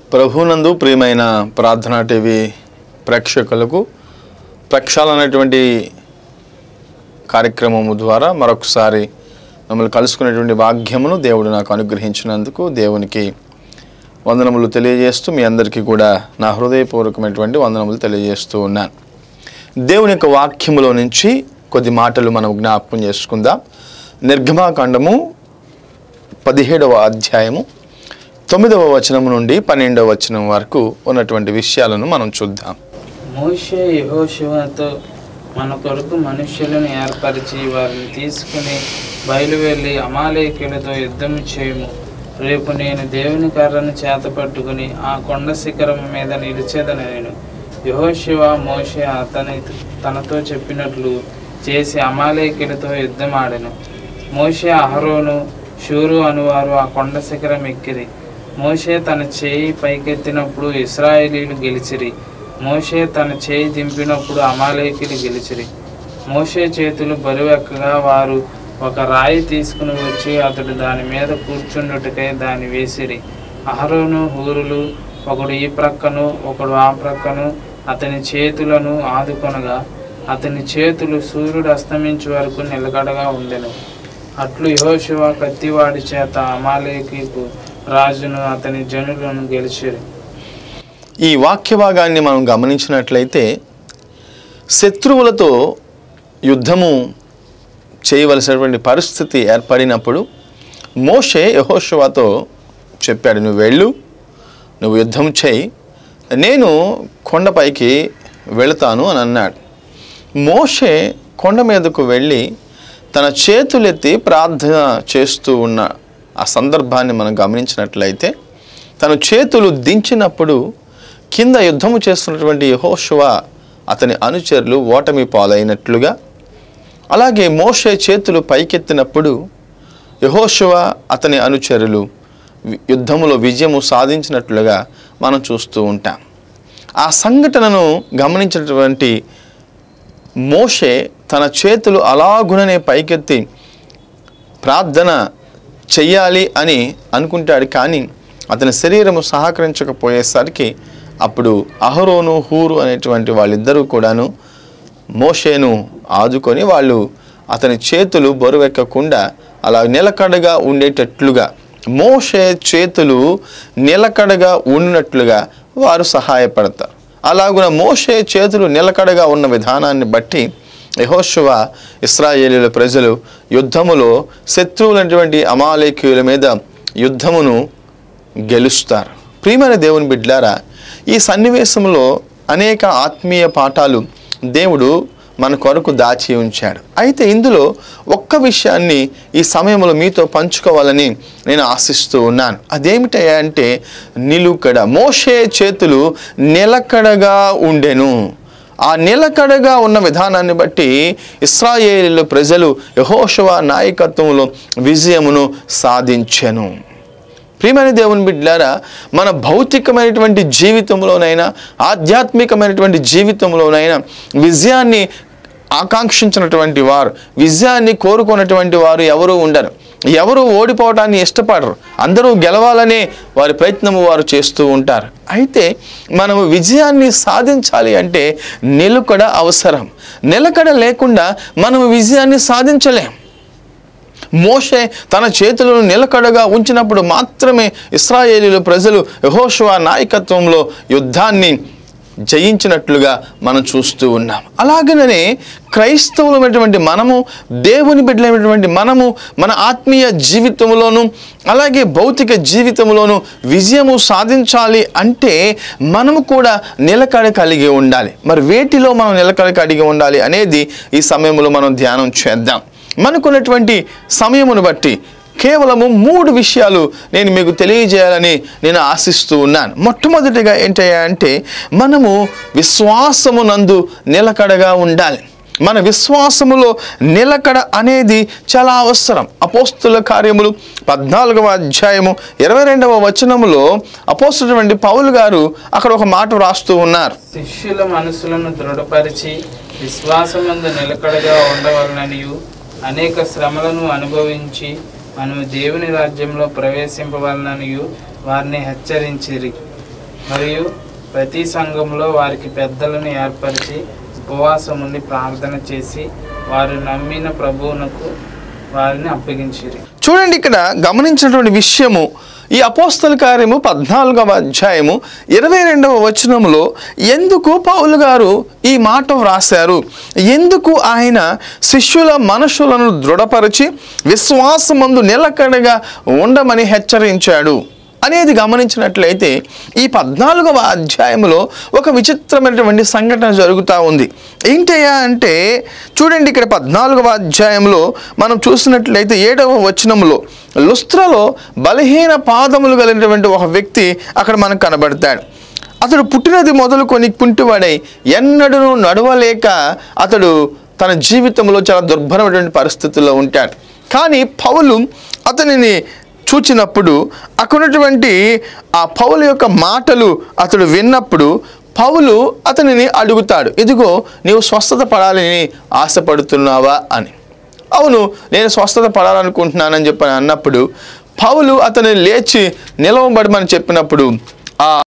ప్రభునందు ప్రియమైన ప్రార్థనా టీవీ ప్రేక్షకులకు ప్రక్షాళన అనేటువంటి కార్యక్రమము ద్వారా మరొకసారి మిమ్మల్ని కలుసుకునేటువంటి భాగ్యమును దేవుడు నాకు అనుగ్రహించినందుకు దేవునికి వందనములు తెలియజేస్తూ మీ అందరికీ కూడా నా హృదయపూర్వకమైనటువంటి వందనములు తెలియజేస్తూ ఉన్నాను దేవుని యొక్క వాక్యములో నుంచి కొద్ది మాటలు మనం జ్ఞాపకం చేసుకుందాం నిర్గమాకాండము పదిహేడవ అధ్యాయము తొమ్మిదవ వచనం నుండి పన్నెండవ వచనం వరకు ఉన్నటువంటి విషయాలను మనం చూద్దాం మోషే యెహోషువతో మన కొరకు మనుష్యులను ఏర్పరిచి వారిని తీసుకుని బయలువెళ్ళి అమాలేకులతో యుద్ధం చేయము రేపు నేను దేవుని కర్రను చేత పట్టుకుని ఆ కొండ శిఖరం మీద నిలిచేదని నేను యెహోషువ మోషే అతని తనతో చెప్పినట్లు చేసి అమాలేకులతో యుద్ధం ఆడెను మోషే అహరోను షూరు అనువారు ఆ కొండ శిఖరం ఎక్కిరి మోషే తన చేయి పైకెత్తినప్పుడు ఇస్రాయేలీలు గెలిచిరి మోషే తన చేయి దింపినప్పుడు అమాలేకులు గెలిచిరి మోషే చేతులు బరువెక్కగా వారు ఒక రాయి తీసుకుని వచ్చి అతడు దాని మీద కూర్చుండుటకై దాన్ని వేసిరి అహరోను హూరులు ఒకడు ఈ ప్రక్కను ఒకడు ఆ ప్రక్కను అతని చేతులను ఆదుకొనగా అతని చేతులు సూర్యుడు అస్తమించే వరకు నిలకడగా ఉండెను అట్లు యెహోషువ కత్తివాడి చేత అమాలేకీకు రాజును అతని జనులను గెలిచిరి ఈ వాక్య భాగాన్ని మనం గమనించినట్లయితే శత్రువులతో యుద్ధము చేయవలసినటువంటి పరిస్థితి ఏర్పడినప్పుడు మోషే యహోషువాతో చెప్పాడు నువ్వు వెళ్ళు నువ్వు యుద్ధం చేయి నేను కొండపైకి వెళతాను అని అన్నాడు మోషే కొండ మీదకు వెళ్ళి తన చేతులెత్తి ప్రార్థన చేస్తూ ఉన్న ఆ సందర్భాన్ని మనం గమనించినట్లయితే తను చేతులు దించినప్పుడు కింద యుద్ధము చేస్తున్నటువంటి యహోషువ అతని అనుచరులు ఓటమి పాలైనట్లుగా అలాగే మోషే చేతులు పైకెత్తినప్పుడు యహోషువ అతని అనుచరులు వి- యుద్ధములో విజయము సాధించినట్లుగా మనం చూస్తూ ఉంటాం ఆ సంఘటనను గమనించినటువంటి మోషే తన చేతులు అలాగుననే పైకెత్తి ప్రార్థన చెయ్యాలి అని అనుకుంటాడు కానీ అతని శరీరము సహకరించకపోయేసరికి అప్పుడు అహరోను హూరు అనేటువంటి వాళ్ళిద్దరూ కూడాను మోషేను ఆదుకొని వాళ్ళు అతని చేతులు బరువెక్కకుండా అలా నిలకడగా ఉండేటట్లుగా మోషే చేతులు నిలకడగా ఉన్నట్లుగా వారు సహాయపడతారు అలాగున మోషే చేతులు నిలకడగా ఉన్న విధానాన్ని బట్టి యెహోషువ ఇస్రాయేలీల ప్రజలు యుద్ధములో శత్రువులైనటువంటి అమాలేకీయుల మీద యుద్ధమును గెలుస్తారు ప్రియమైన దేవుని బిడ్లారా ఈ సన్నివేశంలో అనేక ఆత్మీయ పాఠాలు దేవుడు మన కొరకు దాచి ఉంచాడు అయితే ఇందులో ఒక్క విషయాన్ని ఈ సమయంలో మీతో పంచుకోవాలని నేను ఆశిస్తూ ఉన్నాను అదేమిటయ్యా అంటే నిలుకడ మోషే చేతులు నిలకడగా ఉండెను ఆ నిలకడగా ఉన్న విధానాన్ని బట్టి ఇస్రాయేలీల ప్రజలు యహోషువ నాయకత్వంలో విజయమును సాధించెను ప్రియమైన దేవుని బిడ్డారా మన భౌతికమైనటువంటి జీవితంలోనైనా ఆధ్యాత్మికమైనటువంటి జీవితంలోనైనా విజయాన్ని ఆకాంక్షించినటువంటి వారు విజయాన్ని కోరుకున్నటువంటి వారు ఎవరు ఉండరు ఎవరు ఓడిపోవటాన్ని ఇష్టపడరు అందరూ గెలవాలనే వారి ప్రయత్నము వారు చేస్తూ ఉంటారు అయితే మనము విజయాన్ని సాధించాలి అంటే నిలుకడ అవసరం నిలకడ లేకుండా మనము విజయాన్ని సాధించలేం మోషే తన చేతులను నిలకడగా ఉంచినప్పుడు మాత్రమే ఇస్రాయేలీలు ప్రజలు యహోషువ నాయకత్వంలో యుద్ధాన్ని జయించినట్లుగా మనం చూస్తూ ఉన్నాం అలాగనే క్రైస్తవులమైనటువంటి మనము దేవుని బిడ్డలైనటువంటి మనము మన ఆత్మీయ జీవితంలోను అలాగే భౌతిక జీవితంలోను విజయము సాధించాలి అంటే మనము కూడా నిలకడ కలిగి ఉండాలి మరి వేటిలో మనం నిలకడ కలిగి ఉండాలి అనేది ఈ సమయంలో మనం ధ్యానం చేద్దాం మనకున్నటువంటి సమయమును బట్టి కేవలము మూడు విషయాలు నేను మీకు తెలియజేయాలని నేను ఆశిస్తూ ఉన్నాను మొట్టమొదటిగా ఏంటయ్యా అంటే మనము విశ్వాసమునందు నిలకడగా ఉండాలి మన విశ్వాసములో నిలకడ అనేది చాలా అవసరం అపోస్తుల కార్యములు పద్నాలుగవ అధ్యాయము ఇరవై రెండవ వచనములో అపోస్తున్నటువంటి పౌలు గారు అక్కడ ఒక మాట వ్రాస్తూ ఉన్నారు శిష్యుల మనసులను దృఢపరిచి విశ్వాసమందు నిలకడగా ఉండవలననియు అనేక శ్రమలను అనుభవించి మనము దేవుని రాజ్యంలో ప్రవేశింపవలననియు వారిని హెచ్చరించిరి మరియు ప్రతి సంఘంలో వారికి పెద్దలను ఏర్పరిచి ఉపవాసం ఉండి ప్రార్థన చేసి వారు నమ్మిన ప్రభువునకు వారిని అప్పగించిరి చూడండి ఇక్కడ గమనించినటువంటి విషయము ఈ అపోస్తల కార్యము పద్నాలుగవ అధ్యాయము ఇరవై రెండవ వచనములో ఎందుకు పౌలు గారు ఈ మాట వ్రాశారు ఎందుకు ఆయన శిష్యుల మనసులను దృఢపరిచి విశ్వాసమందు నిలకడగా ఉండమని హెచ్చరించాడు అనేది గమనించినట్లయితే ఈ పద్నాలుగవ అధ్యాయంలో ఒక విచిత్రమైనటువంటి సంఘటన జరుగుతూ ఉంది ఏంటయ్యా అంటే చూడండి ఇక్కడ పద్నాలుగవ అధ్యాయంలో మనం చూసినట్లయితే ఏడవ వచనంలో లుస్త్రలో బలహీన పాదములు కలిగినటువంటి ఒక వ్యక్తి అక్కడ మనకు కనబడతాడు అతడు పుట్టినది మొదలుకొని కుంటివాడై ఎన్నడూ నడవలేక అతడు తన జీవితంలో చాలా దుర్భరమైనటువంటి పరిస్థితుల్లో ఉంటాడు కానీ పౌలు అతనిని చూచినప్పుడు అక్కడున్నటువంటి ఆ పౌలు యొక్క మాటలు అతడు విన్నప్పుడు పౌలు అతనిని అడుగుతాడు ఇదిగో నీవు స్వస్థత పడాలని ఆశపడుతున్నావా అని అవును నేను స్వస్థత పడాలనుకుంటున్నానని చెప్పని అన్నప్పుడు పౌలు అతని లేచి నిలవబడమని చెప్పినప్పుడు ఆ